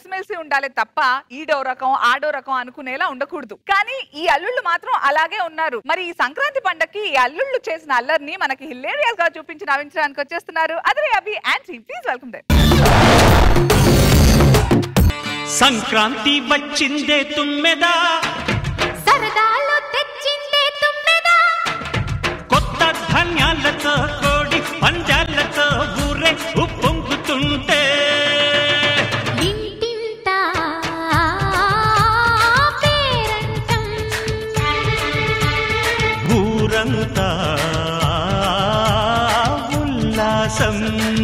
కలిసిమెలిసి ఉండాలి తప్ప ఈడో రకం ఆడో రకం అనుకునేలా ఉండకూడదు కానీ ఈ అల్లుళ్ళు మాత్రం అలాగే ఉన్నారు మరి ఈ సంక్రాంతి పండక్కి ఈ అల్లుళ్ళు చేసిన అల్లరిని మనకి హిలేరియస్ గా చూపించి నవ్వించడానికి వచ్చేస్తున్నారు అదే అభి అండ్ ప్లీజ్ వెల్కమ్ దే సంక్రాంతి వచ్చిందే తుమ్మెదా సరదాలు తెచ్చిందే తుమ్మెదా కొత్త ధాన్యాలతో కోడి పంజాలతో ఊరే ఉప్పొంగుతుంటే ఇంటింత పేరంటం ఊరంతా ఉల్లాసం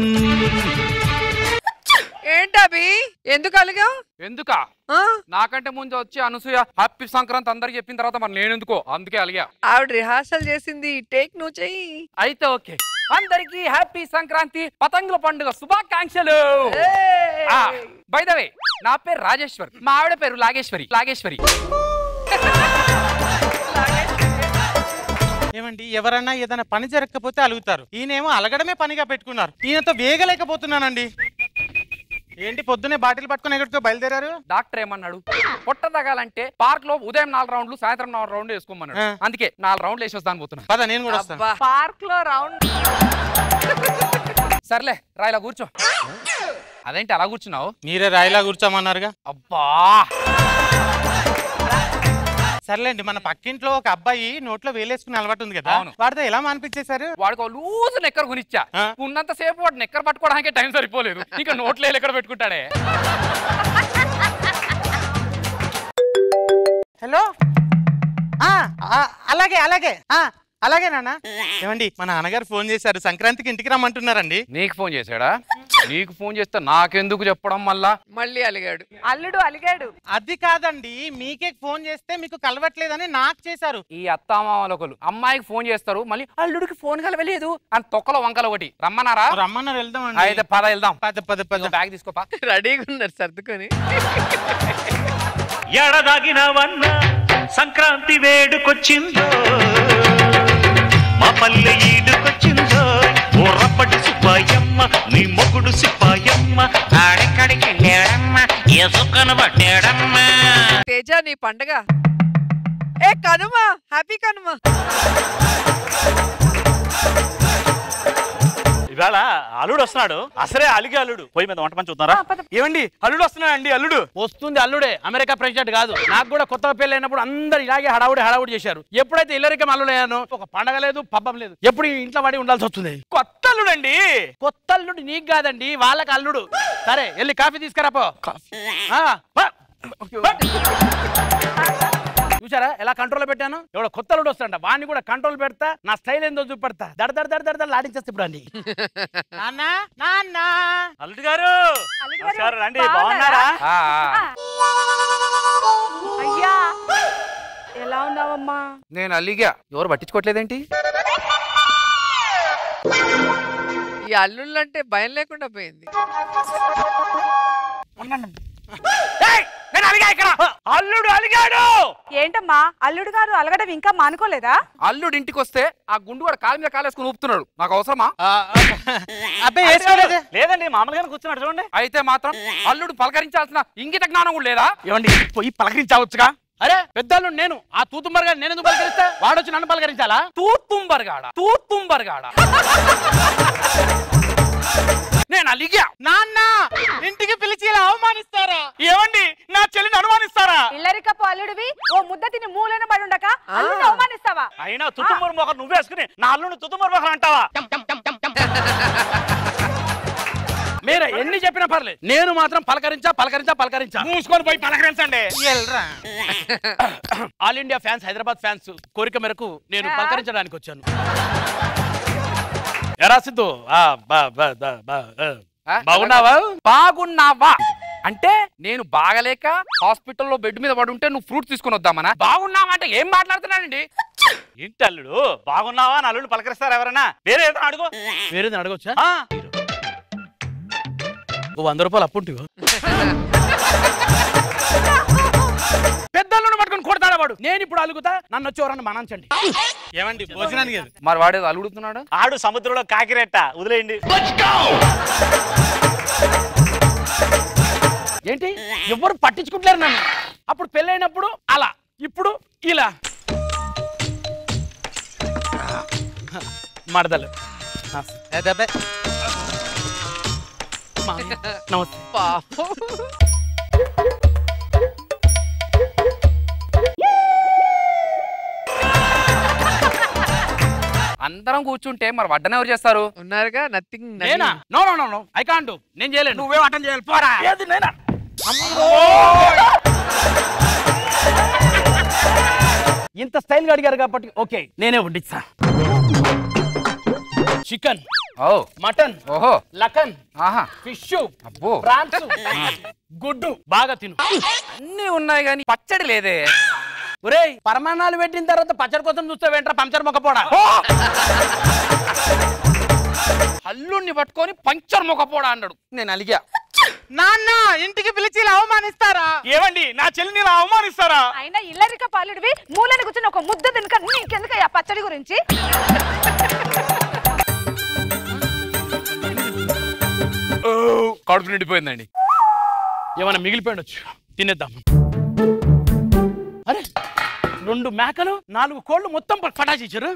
ఏంటవి ఎందుకు అలిగావు ఎందుకా నాకంటే ముందు వచ్చి అనసూయ హ్యాపీ సంక్రాంతి అందరికి చెప్పిన తర్వాత మరి నేను ఎందుకో అందుకే అలిగా ఆవిడ రిహార్సల్ చేసింది టేక్ నువ్వు చెయ్యి అయితే ఓకే అందరికి హ్యాపీ సంక్రాంతి పతంగుల పండుగ శుభాకాంక్షలు బై ద వే నా పేరు రాజేశ్వర్ మా ఆవిడ పేరు లాగేశ్వరి లాగేశ్వరి ఏమండి ఎవరన్నా ఏదైనా పని జరగకపోతే అలుగుతారు ఈయనేమో అలగడమే పనిగా పెట్టుకున్నారు ఈయనతో వేగలేకపోతున్నానండి ఏంటి పొద్దునే బాటిల్ పట్టుకుని ఎక్కడికో బయలుదేరారు డాక్టర్ ఏమన్నాడు పొట్ట తగాలంటే పార్క్ లో ఉదయం నాలుగు రౌండ్లు సాయంత్రం నాలుగు రౌండ్లు వేసుకోమన్నాడు ఆ. అందుకే నాలుగు రౌండ్లు వేసి వస్తాను పోతున్నా పద నేను కూడా వస్తాను అబ్బా పార్క్ లో రౌండ్ సర్లే రా ఇలా కూర్చో అదేంటి అలా కూర్చున్నావు మీరే రాయిలా కూర్చోమన్నారుగా అబ్బా సర్లేండి మన పక్కింట్లో ఒక అబ్బాయి నోట్లో వేలేసుకుని అలవాటు ఉంది కదా అవును. వాడితో ఎలా మానిపించేశారు వాడికి లూజ్ నెక్కర్ కొనిచ్చా ఆ. ఉన్నంత సేపు వాడు నెక్కర్ పట్టుకోవడానికి టైం సరిపోలేదు ఇంకా నోట్లో ఎక్కడ పెట్టుకుంటాడే హలో ఆ, ఆ, అలాగే అలాగే ఆ, అలాగే నాన్న ఏమండి మా నాన్నగారు ఫోన్ చేశారు సంక్రాంతికి ఇంటికి రమ్మంటున్నారండి నీకు ఫోన్ చేశాడా నీకు ఫోన్ చేస్తే నాకెందుకు చెప్పడం మళ్ళా మళ్ళీ అలిగాడు అల్లుడు అలిగాడు అది కాదండి మీకే ఫోన్ చేస్తే మీకు కలవట్లేదని నాకు చేశారు ఈ అత్తామామలొకలు అమ్మాయికి ఫోన్ చేస్తారు మళ్ళీ అల్లుడికి ఫోన్ కలవలేదు అని తొక్కలో వంకలు ఒకటి రమ్మన్నారా రమ్మన్నారు వెళ్దామండి అయితే పద వెళ్దాం పద పద పద బ్యాగ్ తీసుకోపా రెడీగా ఉన్నారు సర్దుకొని ఎడదాగినవన్న సంక్రాంతి వేడుకొచ్చిందో మా పల్లె ఈడుకొచ్చిందో ఊరప్పటి సుబ్బాయమ్మ నీ మొగుడు సిప్పాయమ్మ ఆడెక్కడికి వెళ్ళాడమ్మ ఎసుకను పట్టాడమ్మ తేజ నీ పండగ ఏ కనుమ హ్యాపీ కనుమ ఇవాళ అల్లుడు వస్తున్నాడు అసలే అలిగి అల్లుడు పోయి మీద వంట పని చూద్దారా ఏమండి అల్లుడు వస్తున్నాడు అండి అల్లుడు వస్తుంది అల్లుడే అమెరికా ప్రెసిడెంట్ కాదు నాకు కూడా కొత్త పెళ్లి అయినప్పుడు అందరు ఇలాగే హడావుడి హడావుడి చేశారు ఎప్పుడైతే ఇల్లరికం అల్లుడు అయ్యానో ఒక పండగ లేదు పబ్బం లేదు ఎప్పుడు ఈ ఇంట్లో పడి ఉండాల్సి వస్తుంది కొత్త అల్లుడు అండి కొత్త అల్లుడు నీకు కాదండి వాళ్ళకి అల్లుడు సరే వెళ్ళి కాఫీ తీసుకురా పో ఆ, పో. చూసారా ఎలా కంట్రోల్ పెట్టాను ఎవడో కొత్త అల్లుడు వస్తాడంట వాడిని కూడా కంట్రోల్ పెడతా నా స్టైల్ ఏందో చూపెడతా దడ దడ దడ దడ దడ లాడించేస్తే ఇప్పుడు అండి నాన్న నాన్న అల్లుడు గారు అల్లుడు గారు, నమస్కారం రండి బాగున్నారా? బాగున్నారా అయ్యా ఎలా ఉన్నావమ్మా నేను అల్లిగా ఎవరు పట్టించుకోవట్లేదేంటి ఈ అల్లుళ్ళు అంటే భయం లేకుండా పోయింది ఏయ్, నేను అలిగా ఇక్కడ అల్లుడు అలిగాడు ఏంటమ్మా అల్లుడు గారు అలగడం ఇంకా మానుకోలేదా అల్లుడు ఇంటికి వస్తే ఆ గుండు కూడా కాలు మీద కాలేసుకుని ఊపుతున్నాడు నాకు అవసరమా ఆ, అబ్బాయి వేసుకోలేదే లేదండి మామూలుగానే కూర్చున్నాడు చూడండి అయితే మాత్రం అల్లుడు పలకరించాల్సిన ఇంగిత జ్ఞానం కూడా లేదా ఏమండి పోయి పలకరించవచ్చుగా అరే పెద్దలు నేను ఆ తూతుంబర్గా నేను ఎందుకు పలకరిస్తా వాడొచ్చి నన్ను పలకరించాలా తూతుంబర్గాడ తూతుంబర్గాడ నేను అలిగా నాన్న ఇంటికి పిలిచి ఇలా అవమానిస్తారా ఏమండి నా చెల్లిని అనుమానిస్తారా ఇల్లరికపు అల్లుడివి ఓ ముద్ద తిని మూలన పడి ఉండక అల్లుడిని అవమానిస్తావా అయినా తుతుమూరు మొహం నువ్వేసుకుని నా అల్లుడు తుతుమూరు మొహం అంటావా మీరే ఎన్ని చెప్పినా పర్లేదు నేను మాత్రం పలకరించా పలకరించా పలకరించా మూసుకొని పోయి పలకరించండి ఎల్రా all India fans Hyderabad fans కోరిక మేరకు నేను పలకరించడానికి వచ్చాను ఎరా సిద్ధు ఆ, బా- బా- బా- బా- ఆ. బాగున్నావా బాగున్నావా అంటే నేను బాగలేక హాస్పిటల్లో బెడ్ మీద పడి ఉంటే నువ్వు ఫ్రూట్స్ తీసుకొని వద్దామనా బాగున్నావా అంటే ఏం మాట్లాడుతున్నానండి ఇంటి అల్లుడు బాగున్నావా అని అల్లుడు పలకరిస్తారు ఎవరైనా వేరే ఏదైనా అడుగు వేరేది అడగొచ్చా ఆ, ఓ వంద రూపాయలు అప్పు ఉంటివా? పెద్దలను పట్టుకొని కొడతాడా వాడు నేను ఇప్పుడు అలుగుతా నన్ను వచ్చి ఎవరన్నా మనంచండి ఏమండి భోజనానికి వెళ్ళు. మరి వాడేది అలుగుతున్నాడు ఆడు సముద్రంలో కాకిరెట్ట వదిలేయండి ఏంటి ఎవరు పట్టించుకుంటారు నన్ను అప్పుడు పెళ్ళైనప్పుడు అలా ఇప్పుడు ఇలా మరదలు అదబ్బే. మామయ్య, నమస్తే పాపం అందరం కూర్చుంటే మరి వడ్డన ఎవరు చేస్తారు ఉన్నారుగా నథింగ్ నేనా no no no no I can't నేను చేయలేను నువ్వే అటెండ్ చేయాలి పోరా ఏది నేనా ఇంత స్టైల్ గా అడిగారు కాబట్టి ఓకే నేనే వడ్డిస్తా చికెన్ ఓ మటన్ ఓహో లకన్ ఆహా ఫిష్ అబ్బో ప్రాన్స్ గుడ్డు బాగా తిను అన్ని ఉన్నాయి కానీ పచ్చడి లేదే ఒరేయ్ పరమాణాలు పెట్టిన తర్వాత పచ్చడి కోసం చూస్తావేంట్రా పంచర్ మొక్కపోడా అల్లుడిని పట్టుకొని పంచర్ మొక్కపోడా అన్నాడు నేను అలిగా నాన్న ఇంటికి పిలిచి ఇలా అవమానిస్తారా ఏమండి నా చెల్లిని ఇలా అవమానిస్తారా అయినా ఇల్లరిక పాలుడివి మూలని కూర్చొని ఒక ముద్ద తినక నీకెందుకు ఆ పచ్చడి గురించి కడుపు నిండిపోయిందండి ఏమైనా మిగిలిపోయి ఉండొచ్చు తినేద్దాం అరే రెండు మేకలు నాలుగు కోళ్ళు మొత్తం పటాచి ఇచ్చారు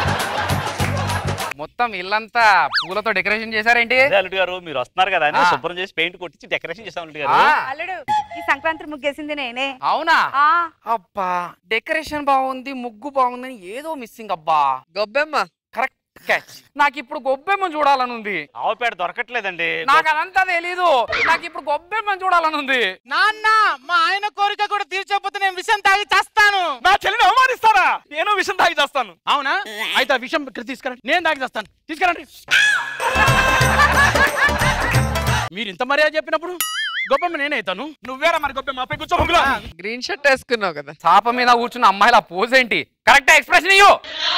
మొత్తం ఇల్లంతా పూలతో డెకరేషన్ చేశారేంటి అదే అల్లుడు గారు మీరు వస్తున్నారు కదా అని ఆ. శుభ్రం చేసి పెయింట్ కొట్టించి డెకరేషన్ చేస్తాం అల్లుడు ఆ, గారు అల్లుడు ఈ సంక్రాంతి ముగ్గేసింది నేనే అవునా ఆ అబ్బా డెకరేషన్ బాగుంది ముగ్గు బాగుందని ఏదో మిస్సింగ్ అబ్బా గొబ్బెమ్మ కరెక్ట్ క్యాచ్ నాకు ఇప్పుడు గొబ్బెమ్మ చూడాలని ఉంది ఆవుపేట దొరకట్లేదండి నాకు అదంతా తెలీదు నాకు ఇప్పుడు గొబ్బెమ్మ చూడాలని ఉంది నాన్న మా ఆయన కోరిక కూడా తీర్చకపోతే నేను విషయం తాగి చేస్తాను నా చెల్లిని అవమానిస్తారా నేను విషయం తాగి చేస్తాను అవునా అయితే ఆ విషయం ఇక్కడ తీసుకురండి నేను దాకి చేస్తాను తీసుకురండి మీరు ఇంత మర్యాద చెప్పినప్పుడు గొప్పమ్మ నేనే అవుతాను నువ్వేరా మరి గొప్ప మా పై కూర్చో బొంగులో. గ్రీన్ షర్ట్ వేసుకున్నావు కదా చాప మీద కూర్చున్న అమ్మాయిల పోజ్ ఏంటి కరెక్ట్ ఎక్స్ప్రెషన్ ఇయ్యు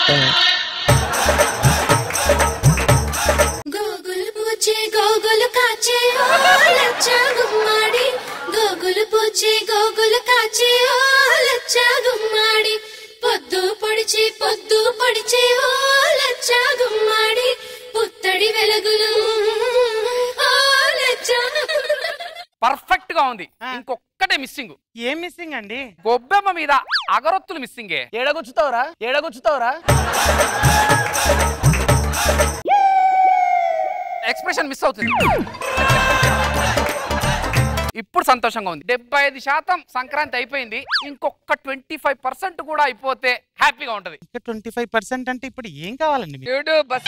గోగులు పూచే గోగులు కాచే ఓ లచ్చ గుమ్మాడి గోగులు పూచే గోగులు కాచే ఓ లచ్చ గుమ్మాడి పొద్దు పొడిచి పొద్దు పొడిచే ఓ లచ్చ గుమ్మాడి పుత్తడి వెలుగులు ఓ లచ్చ పర్ఫెక్ట్ గా ఉంది ఇంకొక్కటే మిస్సింగ్ ఏం మిస్సింగ్ అండి గొబ్బెమ్మ మీద అగరొత్తులు మిస్సింగే ఏడగొచ్చుతావురా ఏడగొచ్చుతావురా ఎక్స్ప్రెషన్ మిస్ అవుతుంది ఇప్పుడు సంతోషంగా ఉంది డెబ్బై ఐదు శాతం సంక్రాంతి అయిపోయింది ఇంకొక ట్వంటీ ఫైవ్ పర్సెంట్ కూడా అయిపోతే హ్యాపీగా ఉంటది ఇంకా ట్వంటీ ఫైవ్ పర్సెంట్ అంటే ఇప్పుడు ఏం కావాలండి మీకు యూట్యూబ్ బస్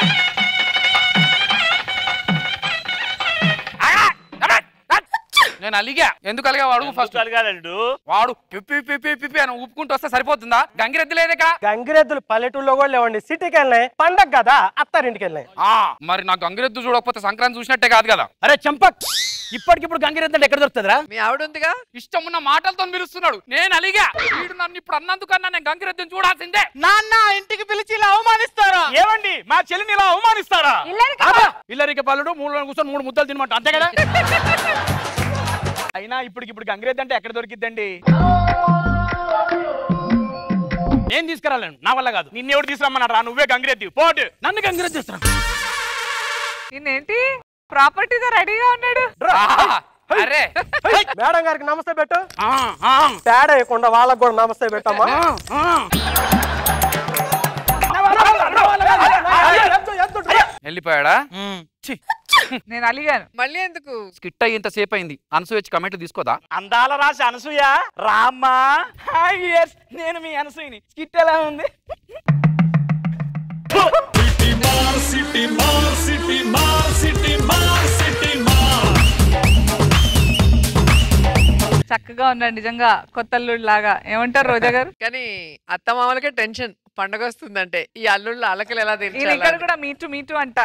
ఆగా! అబ్బా! అట్! నేను అలిగా ఎందుకు అలిగా అడుగు ఫస్ట్ ఎందుకు అలగాలి అల్లుడు వాడు పిప్పి పిప్పి పిప్పి అని ఊపుకుంటూ వస్తే సరిపోతుందా గంగిరెద్దు లేదేకా గంగిరెద్దులు పల్లెటూరులో కూడా లేవండి సిటీకి వెళ్ళినాయి పండగ కదా అత్తారింటికి వెళ్ళినాయి ఆ, మరి నా గంగిరెద్దు చూడకపోతే సంక్రాంతి చూసినట్టే కాదు కదా అరే చంపక్ ఇప్పటికిప్పుడు గంగిరెద్దంటే ఎక్కడ దొరుకుతుందిరా మీ ఆవిడ ఉందిగా ఇష్టం ఉన్న మాటలతో పిలుస్తున్నాడు నేను అలిగా వీడు నన్ను ఇప్పుడు అన్నందుకన్నా నేను గంగిరెద్దుని చూడాల్సిందే నాన్న ఇంటికి పిలిచి ఇలా అవమానిస్తారా ఏమండి మా చెల్లిని ఇలా అవమానిస్తారా ఇల్లరిక ఆపా! ఇల్లరిక పాలుడు మూడు కూర్చొని మూడు ముద్దలు తినమంట అంతే కదా అయినా ఇప్పటికి ఇప్పుడు గంగిరెద్దు అంటే ఎక్కడ దొరికిద్దండి నేను తీసుకురాలేను నా వల్ల కాదు నిన్నెవడు తీసుకురమ్మన్నారా నువ్వే గంగిరెద్ది పోటు నన్ను గంగిరెద్దు ఇస్తాను నేనేంటి ప్రాపర్టీతో రెడీగా ఉన్నాడు ఆహా! అరే మేడం గారికి నమస్తే పెట్టు ఆ, ఆ, తేడా వేయకుండా వాళ్ళకి కూడా నమస్తే పెట్టమ్మా ఆ, ఆ. వెళ్ళిపోయాడా నేను అలిగాను మళ్ళీ ఎందుకు స్కిట్ అయ్యి ఇంతసేపు అయింది అనసు వచ్చి కమెంట్ తీసుకోదా అందాల రాసి అనసూయ రామ్మా హాయ్ ఎస్ నేను మీ అనసూయని స్కిట్ ఎలా ఉంది చక్కగా ఉన్నాడు నిజంగా కొత్త అల్లుడు లాగా ఏమంటారు రోజా గారు కానీ అత్త మామలకే టెన్షన్ పండగ వస్తుందంటే ఈ అల్లుళ్ళు అలకలు ఎలా ఈయన ఇక్కడ తీర్చాలి కూడా మీటు మీటు అంట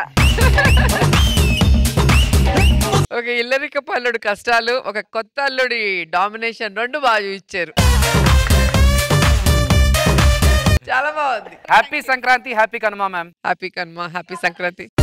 ఒక ఇల్లరికపు అల్లుడు కష్టాలు ఒక కొత్త అల్లుడి డామినేషన్ రెండు బాగా చూపించారు చాలా బాగుంది happy Sankranti happy Kanuma ma'am happy Kanuma happy Sankranti